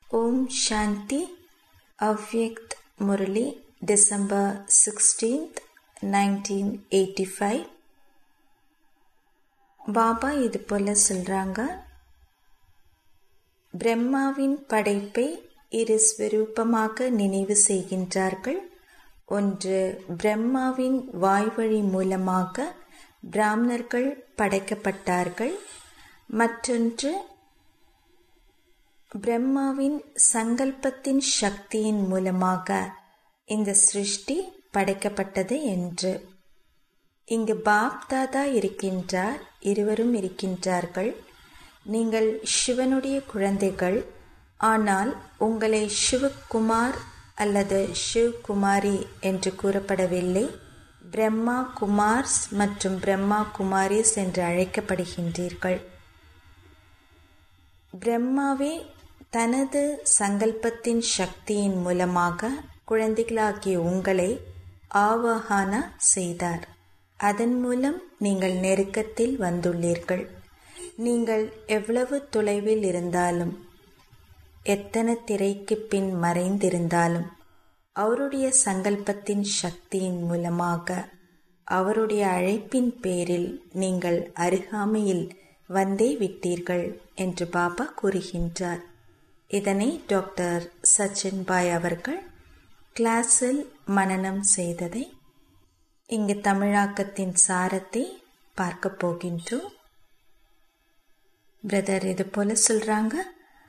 ஓம் Shanti Avyakt Murali December sixteenth nineteen eighty five Baba இது போல சொல்கிறாங்க பிரம்மாவின் படைப்பை இரு ஸ்வரூபமாக நினைவு செய்கின்றார்கள் ஒன்று பிரம்மாவின் வாய்வழி மூலமாக பிராமணர்கள் படைக்கப்பட்டார்கள் மற்றொன்று பிரம்மாவின் சங்கல்பத்தின் சக்தியின் மூலமாக இந்த சிருஷ்டி படைக்கப்பட்டது என்று இங்கு பாப் தாதா இருக்கின்றார் இருவரும் இருக்கின்றார்கள் நீங்கள் சிவனுடைய குழந்தைகள் ஆனால் உங்களை சிவகுமார் அல்லது சிவகுமாரி என்று கூறப்படவில்லை பிரம்மா குமார்ஸ் மற்றும் பிரம்மா குமாரிஸ் என்று அழைக்கப்படுகின்றீர்கள் பிரம்மாவே தனது சங்கல்பத்தின் சக்தியின் மூலமாக குழந்தைகளாகிய உங்களை ஆவாகான செய்தார் அதன் மூலம் நீங்கள் நெருக்கத்தில் வந்துள்ளீர்கள் நீங்கள் எவ்வளவு தொலைவில் இருந்தாலும் எத்தனை திரைக்கு பின் மறைந்திருந்தாலும் அவருடைய சங்கல்பத்தின் சக்தியின் மூலமாக அவருடைய அழைப்பின் பேரில் நீங்கள் அருகாமையில் வந்தே விட்டீர்கள் என்று பாபா கூறுகின்றார் இதனை டாக்டர் சச்சின் பாய் அவர்கள் கிளாஸில் மனனம் செய்ததை இங்கு தமிழாக்கத்தின் சாரத்தை பார்க்க போகின்றோம் பிரதர் இது போல சொல்றாங்க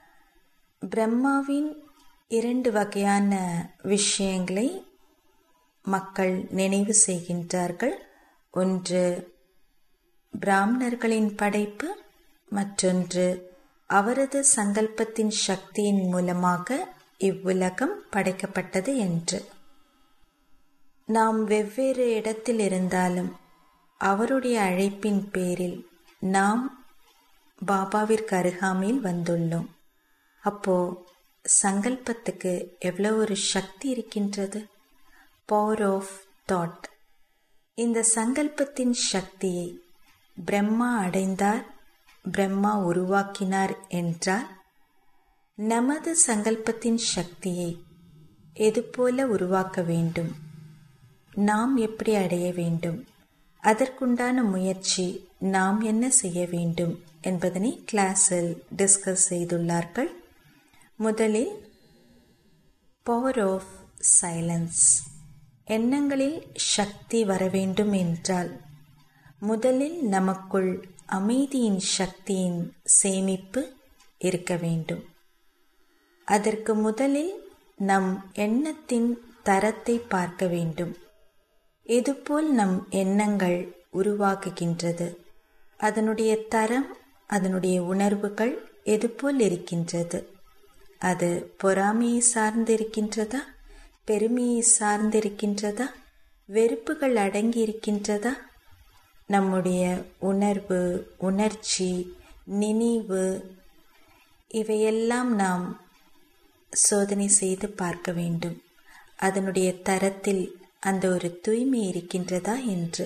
பிரம்மாவின் இரண்டு வகையான விஷயங்களை மக்கள் நினைவு செய்கின்றார்கள் ஒன்று பிராமணர்களின் படைப்பு மற்றொன்று அவரது சங்கல்பத்தின் சக்தியின் மூலமாக இவ்வுலகம் படைக்கப்பட்டது என்று நாம் வெவ்வேறு இடத்தில் இருந்தாலும் அவருடைய அழைப்பின் பேரில் நாம் பாபாவிற்கு அருகாமையில் வந்துள்ளோம் அப்போ சங்கல்பத்துக்கு எவ்வளோ ஒரு சக்தி இருக்கின்றது பவர் ஆஃப் தாட் இந்த சங்கல்பத்தின் சக்தியை பிரம்மா அடைந்தார் பிரம்மா உருவாக்கினார் என்றால் நமது சங்கல்பத்தின் சக்தியை எதுபோல உருவாக்க வேண்டும் நாம் எப்படி அடைய வேண்டும் அதற்குண்டான முயற்சி நாம் என்ன செய்ய வேண்டும் என்பதனை கிளாஸில் டிஸ்கஸ் செய்துள்ளார்கள் முதலில் பவர் ஆஃப் சைலன்ஸ் எண்ணங்களில் சக்தி வர வேண்டும் என்றால் முதலில் நமக்குள் அமைதியின் சக்தியின் சேமிப்பு இருக்க வேண்டும் அதற்கு முதலில் நம் எண்ணத்தின் தரத்தை பார்க்க வேண்டும் இதுபோல் நம் எண்ணங்கள் உருவாக்குகின்றது அதனுடைய தரம் அதனுடைய உணர்வுகள் எதுபோல் இருக்கின்றது அது பொறாமையை சார்ந்திருக்கின்றதா பெருமையை சார்ந்திருக்கின்றதா வெறுப்புகள் அடங்கி இருக்கின்றதா நம்முடைய உணர்வு உணர்ச்சி நினைவு இவையெல்லாம் நாம் சோதனை செய்து பார்க்க வேண்டும் அதனுடைய தரத்தில் அந்த ஒரு தூய்மை இருக்கின்றதா என்று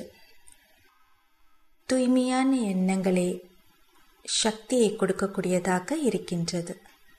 தூய்மையான எண்ணங்களே சக்தியை கொடுக்கக்கூடியதாக இருக்கின்றது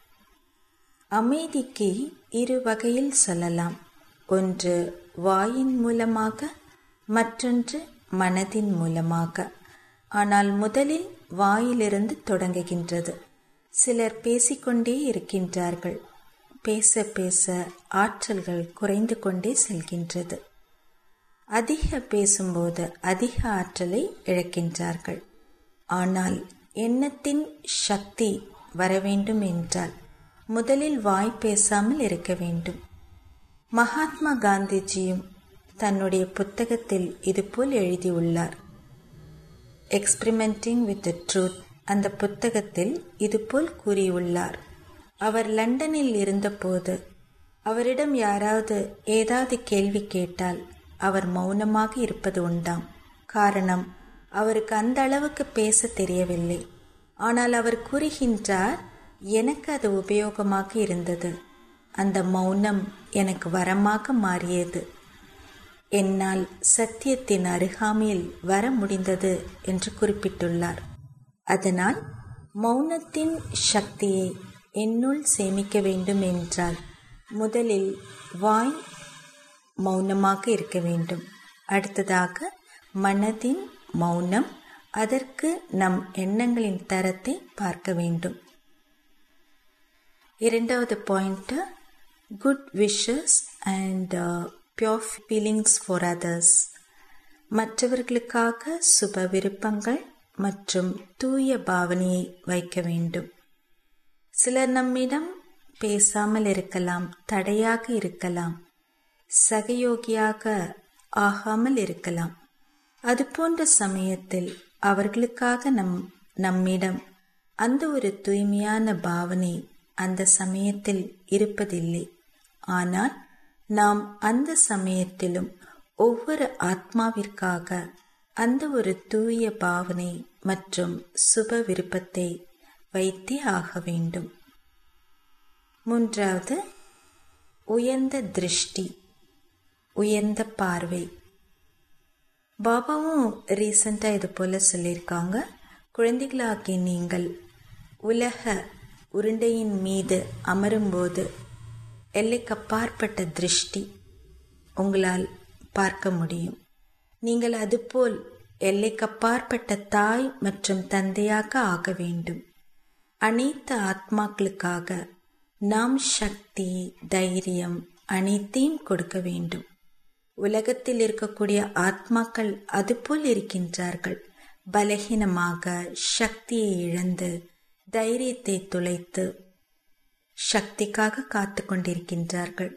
அமைதிக்கு இரு வகையில் சொல்லலாம் ஒன்று வாயின் மூலமாக மற்றொன்று மனதின் மூலமாக ஆனால் முதலில் வாயிலிருந்து தொடங்குகின்றது சிலர் பேசிக்கொண்டே இருக்கின்றார்கள் பேச பேச ஆற்றல்கள் குறைந்து கொண்டே செல்கின்றது அதிக பேசும்போது அதிக ஆற்றலை இழக்கின்றார்கள் ஆனால் எண்ணத்தின் சக்தி வர வேண்டும் என்றால் முதலில் வாய் பேசாமல் இருக்க வேண்டும் மகாத்மா காந்திஜியும் தன்னுடைய புத்தகத்தில் இதுபோல் எழுதியுள்ளார் எக்ஸ்பிரிமெண்டிங் வித் த ட்ரூத் அந்த புத்தகத்தில் இதுபோல் கூறியுள்ளார் அவர் லண்டனில் இருந்தபோது அவரிடம் யாராவது ஏதாவது கேள்வி கேட்டால் அவர் மௌனமாக இருப்பது உண்டாம் காரணம் அவருக்கு அந்த அளவுக்கு பேச தெரியவில்லை ஆனால் அவர் கூறுகின்றார் எனக்கு அது உபயோகமாக இருந்தது அந்த மௌனம் எனக்கு வரமாக மாறியது என்னால் சத்தியத்தின் அருகாமையில் வர முடிந்தது என்று குறிப்பிட்டுள்ளார் அதனால் மௌனத்தின் சக்தியை என்னுள் சேமிக்க வேண்டும் என்றால் முதலில் வாய் மௌனமாக இருக்க வேண்டும் அடுத்ததாக மனதின் மௌனம் அதற்கு நம் எண்ணங்களின் தரத்தை பார்க்க வேண்டும் இரண்டாவது point good wishes and pure feelings for others மற்றவர்களுக்காக சுப விருப்பங்கள் மற்றும் தூய பாவனையை வைக்க வேண்டும் சிலர் நம்மிடம் பேசாமல் இருக்கலாம் தடையாக இருக்கலாம் சகயோகியாக ஆகாமல் இருக்கலாம் அதுபோன்ற சமயத்தில் அவர்களுக்காக நம் நம்மிடம் அந்த ஒரு தூய்மையான பாவனை அந்த சமயத்தில் இருப்பதில்லை ஆனால் நாம் அந்த சமயத்திலும் ஒவ்வொரு ஆத்மாவிற்காக அந்த ஒரு தூய பாவனை மற்றும் சுப விருப்பத்தை வைத்தே ஆக வேண்டும் மூன்றாவது உயர்ந்த திருஷ்டி உயர்ந்த பார்வை பாபாவும் ரீசண்டாக இது போல் சொல்லியிருக்காங்க குழந்தைகளாகி நீங்கள் உலக உருண்டையின் மீது அமரும்போது எல்லைக்கப்பாற்பட்ட திருஷ்டி உங்களால் பார்க்க முடியும் நீங்கள் அதுபோல் எல்லைக்கப்பாற்பட்ட தாய் மற்றும் தந்தையாக ஆக வேண்டும் அனைத்து ஆத்மாக்களுக்காக நாம் சக்தி தைரியம் அனைத்தையும் கொடுக்க வேண்டும் உலகத்தில் இருக்கக்கூடிய ஆத்மாக்கள் அதுபோல் இருக்கின்றார்கள் பலகீனமாக சக்தியை இழந்து தைரியத்தை துளைத்து சக்திக்காக காத்து கொண்டிருக்கின்றார்கள்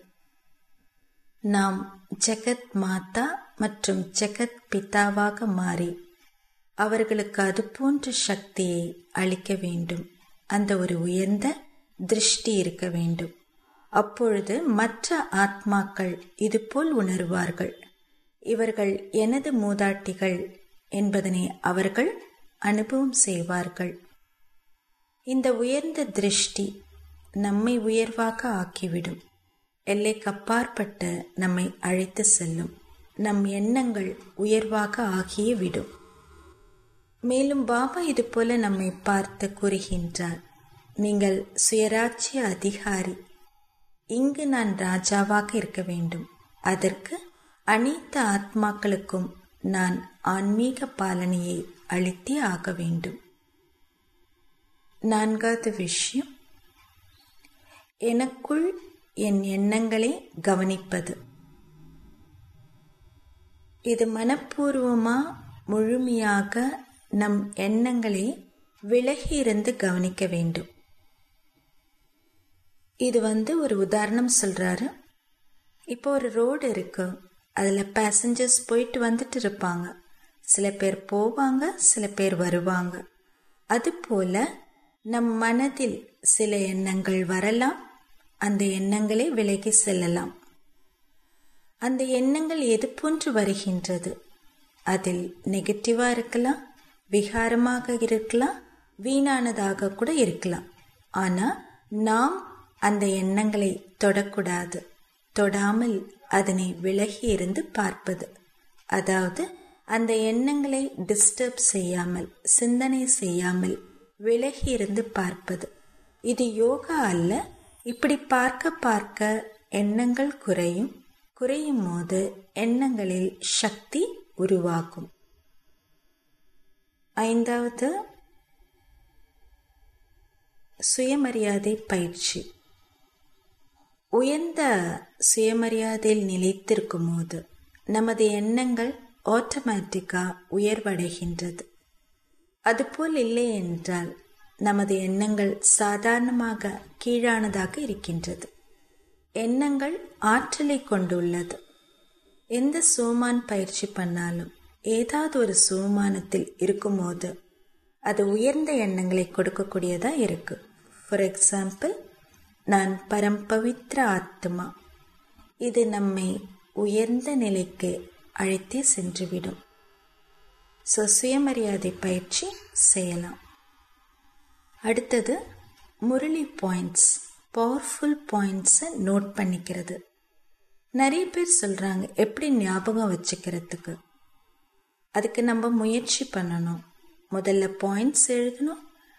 நாம் ஜெகத் மாதா மற்றும் ஜெகத் பிதாவாக மாறி அவர்களுக்கு அது போன்ற சக்தியை அளிக்க வேண்டும் அந்த ஒரு உயர்ந்த திருஷ்டி இருக்க வேண்டும் அப்பொழுது மற்ற ஆத்மாக்கள் இதுபோல் உணர்வார்கள் இவர்கள் எனது மூதாட்டிகள் என்பதனை அவர்கள் அனுபவம் செய்வார்கள் இந்த உயர்ந்த திருஷ்டி நம்மை உயர்வாக ஆக்கிவிடும் எல்லைக்கப்பாற்பட்டு நம்மை அழைத்து செல்லும் நம் எண்ணங்கள் உயர்வாக ஆகியே விடும் மேலும் பாபா இது போல நம்மை பார்த்து கூறுகின்றார் நீங்கள் சுயராட்சிய அதிகாரி இங்கு நான் ராஜாவாக இருக்க வேண்டும் அதற்கு அனைத்து ஆத்மாக்களுக்கும் நான் ஆன்மீக பாலனையை அளித்தே ஆக வேண்டும் நான்காவது விஷயம் எனக்குள் என் எண்ணங்களை கவனிப்பது இது மனப்பூர்வமா முழுமையாக நம் எண்ணங்களை விலகி இருந்து கவனிக்க வேண்டும் இது வந்து ஒரு உதாரணம் சொல்றாரு இப்போ ஒரு ரோடு இருக்கு அதில் பேசஞ்சர்ஸ் போயிட்டு வந்துட்டு இருப்பாங்க சில பேர் போவாங்க சில பேர் வருவாங்க அதுபோல நம் மனதில் சில எண்ணங்கள் வரலாம் அந்த எண்ணங்களை விலகி செல்லலாம் அந்த எண்ணங்கள் எது போன்று வருகின்றது அதில் நெகட்டிவா இருக்கலாம் விகாரமாக இருக்கலாம் வீணானதாக கூட இருக்கலாம் ஆனா நாம் அந்த எண்ணங்களை தொடக்கூடாது தொடாமல் அதனை விலகி இருந்து பார்ப்பது அதாவது அந்த எண்ணங்களை டிஸ்டர்ப் செய்யாமல் சிந்தனை செய்யாமல் விலகி இருந்து பார்ப்பது இது யோகா அல்ல இப்படி பார்க்க பார்க்க எண்ணங்கள் குறையும் குறையும் போது எண்ணங்களில் சக்தி உருவாகும் ஐந்தாவது சுயமரியாதை பயிற்சி உயர்ந்த சுயமரியாதையில் நிலைத்திருக்கும் போது நமது எண்ணங்கள் ஆட்டோமேட்டிக்கா உயர்வடைகின்றது அதுபோல் இல்லை என்றால் நமது எண்ணங்கள் சாதாரணமாக கீழானதாக இருக்கின்றது எண்ணங்கள் ஆற்றலை கொண்டுள்ளது எந்த சோமான் பயிற்சி பண்ணாலும் ஏதாவது ஒரு சோமானத்தில் இருக்கும்போது அது உயர்ந்த எண்ணங்களை கொடுக்கக்கூடியதா இருக்கு ஃபார் எக்ஸாம்பிள் நான் பரம்பவித்ர ஆத்மா இது நம்மை உயர்ந்த நிலைக்கு அழைத்தே சென்றுவிடும் ஸோ சுயமரியாதை பயிற்சி செய்யலாம் அடுத்தது முரளி பாயிண்ட்ஸ் பவர்ஃபுல் பாயிண்ட்ஸை நோட் பண்ணிக்கிறது நிறைய பேர் சொல்கிறாங்க எப்படி ஞாபகம் வச்சுக்கிறதுக்கு அதுக்கு நம்ம முயற்சி பண்ணணும் முதல்ல பாயிண்ட்ஸ் எழுதணும்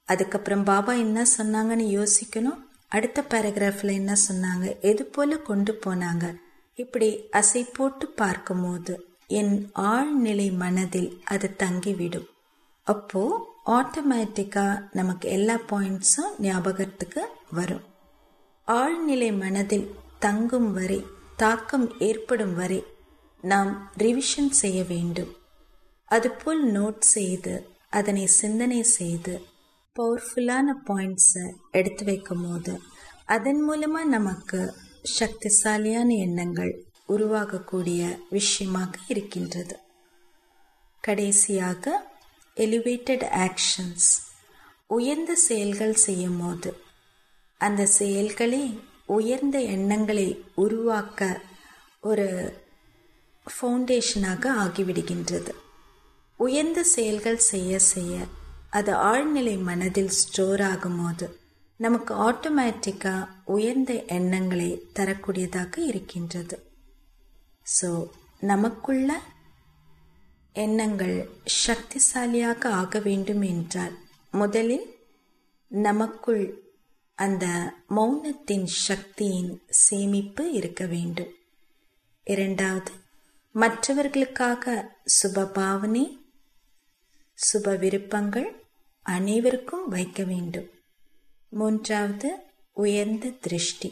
அதுக்கப்புறம் பாபா என்ன சொன்னாங்கன்னு யோசிக்கணும் அடுத்த பேராகிராஃபில் என்ன சொன்னாங்க எது போல கொண்டு போனாங்க இப்படி அசை போட்டு பார்க்கும்போது என் ஆழ்நிலை மனதில் அது தங்கிவிடும் அப்போ ஆட்டோமேட்டிக்காக நமக்கு எல்லா பாயிண்ட்ஸும் ஞாபகத்துக்கு வரும் ஆழ்நிலை மனதில் தங்கும் வரை தாக்கம் ஏற்படும் வரை நாம் ரிவிஷன் செய்ய வேண்டும் அதுபோல் நோட் செய்து அதனை சிந்தனை செய்து பவர்ஃபுல்லான பாயிண்ட்ஸை எடுத்து வைக்கும் போது அதன் மூலமாக நமக்கு சக்திசாலியான எண்ணங்கள் உருவாகக்கூடிய விஷயமாக இருக்கின்றது கடைசியாக எலிவேட்டட் ஆக்ஷன்ஸ் உயர்ந்த செயல்கள் செய்யும் போது அந்த செயல்களே உயர்ந்த எண்ணங்களை உருவாக்க ஒரு ஃபவுண்டேஷனாக ஆகிவிடுகின்றது உயர்ந்த செயல்கள் செய்ய செய்ய அது ஆழ்நிலை மனதில் ஸ்டோர் ஆகும்போது நமக்கு ஆட்டோமேட்டிக்காக உயர்ந்த எண்ணங்களை தரக்கூடியதாக இருக்கின்றது ஸோ நமக்குள்ள எண்ணங்கள் சக்திசாலியாக ஆக வேண்டும் என்றால் முதலில் நமக்குள் அந்த மௌனத்தின் சக்தியின் சேமிப்பு இருக்க வேண்டும் இரண்டாவது மற்றவர்களுக்காக சுபபாவனை சுப விருப்பங்கள் அனைவருக்கும் வைக்க வேண்டும் மூன்றாவது உயர்ந்த திருஷ்டி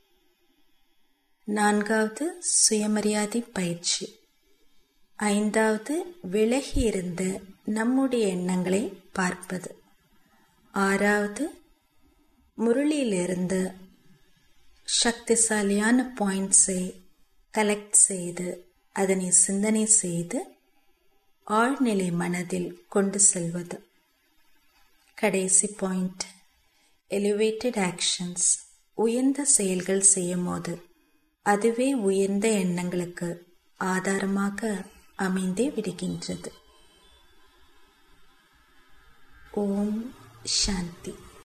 நான்காவது சுயமரியாதை பயிற்சி ஐந்தாவது விலகி இருந்து நம்முடைய எண்ணங்களை பார்ப்பது ஆறாவது முரளியிலிருந்து சக்திசாலியான பாயிண்ட்ஸை கலெக்ட் செய்து அதனை சிந்தனை செய்து ஆழ்நிலை மனதில் கொண்டு செல்வது கடைசி பாயிண்ட் எலிவேட்டட் ஆக்ஷன்ஸ் உயர்ந்த செயல்கள் செய்யும் போது அதுவே உயர்ந்த எண்ணங்களுக்கு ஆதாரமாக அமைந்தே விடுகின்றது ஓம் சாந்தி